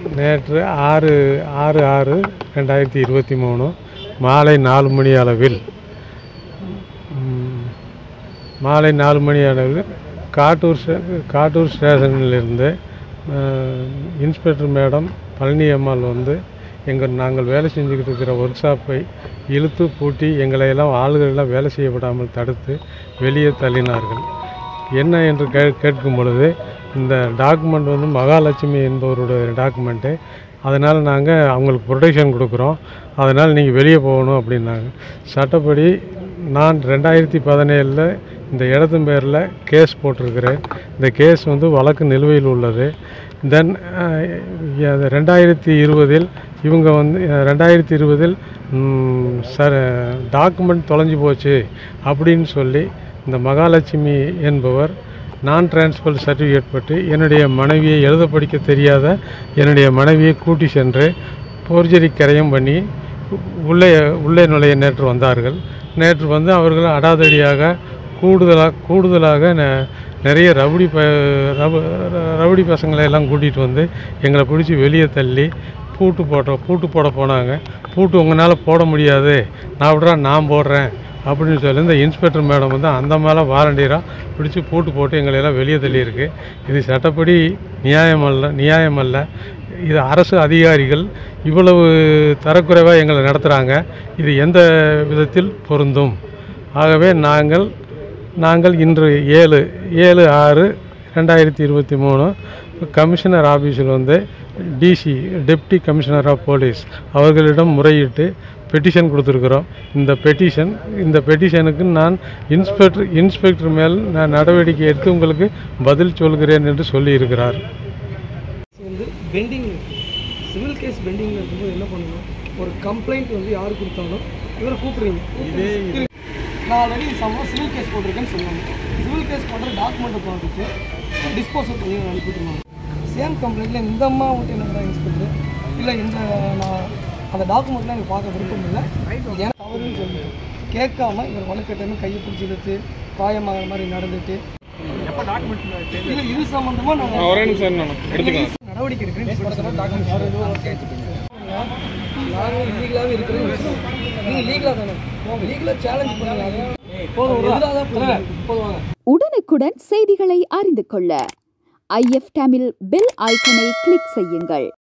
நேற்று ஆறு ஆறு ஆறு ரெண்டாயிரத்தி இருபத்தி மூணு மாலை நாலு மணி அளவில் ம், மாலை நாலு மணி அளவில் காட்டூர் ஸ்டே- காட்டூர் ஸ்டேஷனிலிருந்து அஹ், இன்ஸ்பெக்டர் மேடம் பழனி அம்மாள் வந்து எங்கள் நாங்கள் வேலை செஞ்சுக்கிட்டு இருக்கிற ஒர்க் ஷாப்பை இழுத்து பூட்டி எங்களை எல்லாம் ஆளுகள் எல்லாம் வேலை செய்ய விடாமல் தடுத்து வெளியே தள்ளினார்கள் என்ன என்று கே கேட்கும் பொழுது இந்த டாக்குமெண்ட் வந்து மகாலட்சுமி என்பவருடைய டாக்குமெண்ட்டு அதனால் நாங்கள் அவங்களுக்கு ப்ரொடெக்ஷன் கொடுக்குறோம் அதனால் நீங்கள் வெளியே போகணும் அப்படின்னாங்க சட்டப்படி நான் ரெண்டாயிரத்தி பதினேழில் இந்த இடத்து பேரில் கேஸ் போட்டிருக்கிறேன் இந்த கேஸ் வந்து வழக்கு நிலுவையில் உள்ளது தென் ரெண்டாயிரத்தி இருபதில் இவங்க வந்து அஹ், ரெண்டாயிரத்தி இருபதில் சார் டாக்குமெண்ட் தொலைஞ்சு போச்சு அப்படின்னு சொல்லி இந்த மகாலட்சுமி என்பவர் நான் டிரான்ஸ்பர் சர்டிஃபிகேட் பட்டு என்னுடைய மனைவியை எழுத படிக்க தெரியாத என்னுடைய மனைவியை கூட்டி சென்று போர்ஜரி கரையம் பண்ணி உ- உள்ளே உள்ளே நுழைய நேற்று வந்தார்கள் நேற்று வந்து அவர்கள் அடாதடியாக கூடுதலாக கூடுதலாக நெ- நிறைய ரவுடி ப ரவு- ரவுடி பசங்களை எல்லாம் கூட்டிகிட்டு வந்து எங்களை பிடிச்சி வெளியே தள்ளி பூட்டு போட்ட பூட்டு போட போனாங்க பூட்டு உங்களால் போட முடியாது நான் விட்றேன் நான் போடுறேன் அப்படின்னு சொல்லி இந்த இன்ஸ்பெக்டர் மேடம் வந்து அந்த மேலே வாலண்டியராக பிடிச்சி பூட்டு போட்டு எங்களை எல்லாம் வெளியே தள்ளியிருக்கு இது சட்டப்படி நியாயமல்ல நியாயமல்ல இது அரசு அதிகாரிகள் இவ்வளவு தரக்குறைவாக எங்களை நடத்துகிறாங்க இது எந்த விதத்தில் பொருந்தும் ஆகவே நாங்கள் நாங்கள் இன்று ஏழு ஏழு ஆறு ரெண்டாயிரத்தி இருபத்தி மூணு கமிஷனர் ஆஃபீஸில் வந்து DC deputy commissioner of police அவர்களிடம் முறையிட்டு பெட்டிஷன் கொடுத்துருக்குறோம் இந்த பெட்டிஷன் இந்த பெட்டிஷனுக்கு நான் இன்ஸ்பெக்டர் இன்ஸ்பெக்டர் மேல் நான் நடவடிக்கை எடுத்து உங்களுக்கு பதில் சொல்கிறேன் என்று சொல்லியிருக்கிறார் வந்து பெண்டிங் சிவில் கேஸ் பெண்டிங்கில் இருக்கும்போது என்ன பண்ணணும் ஒரு கம்ப்ளைண்ட் வந்து யார் கொடுத்தாலும் இவரை கூப்பிடுறீங்க இரு. நான் ஆல்ரெடி சம்ம சிவில் கேஸ் போட்டிருக்கேன்னு சொல்லுவாங்க சிவில் கேஸ் பண்ணுற டாக்குமெண்ட்டை பார்த்துட்டு டிஸ்போசல் பண்ணி அனுப்பிட்டுருவாங்க சேம் கம்ப்ளைண்ட்டில் இந்த அம்மா மட்டும் என்ன இன்ஸ்பெக்டர் இல்லை இந்த நான் அந்த டாக்குமெண்ட்லாம் எனக்கு பார்க்க விருப்பம் இல்லை ஏன்னா தவறுன்னு சொல்லி கேட்காம இவர் வழக்கட்டாம கையை பிடிச்சி இழுத்து காயமாகிற மாதிரி நடந்துட்டு இல்லை இது சம்மந்தமாக நாங்கள் ஒரே நிமிஷம் நான் எடுத்துக்கலாம் நடவடிக்கை நாங்கள் இல்லீகலாகவே இருக்கிறோம் நீங்கள் லீகலாக தானே லீகலாக சேலஞ்ச் பண்ணுங்க போதும் எதிராக தான் போதும் உடனுக்குடன் செய்திகளை அறிந்து கொள்ள ஐஎஃப் தமிழ் பெல் ஐக்கனை கிளிக் செய்யுங்கள்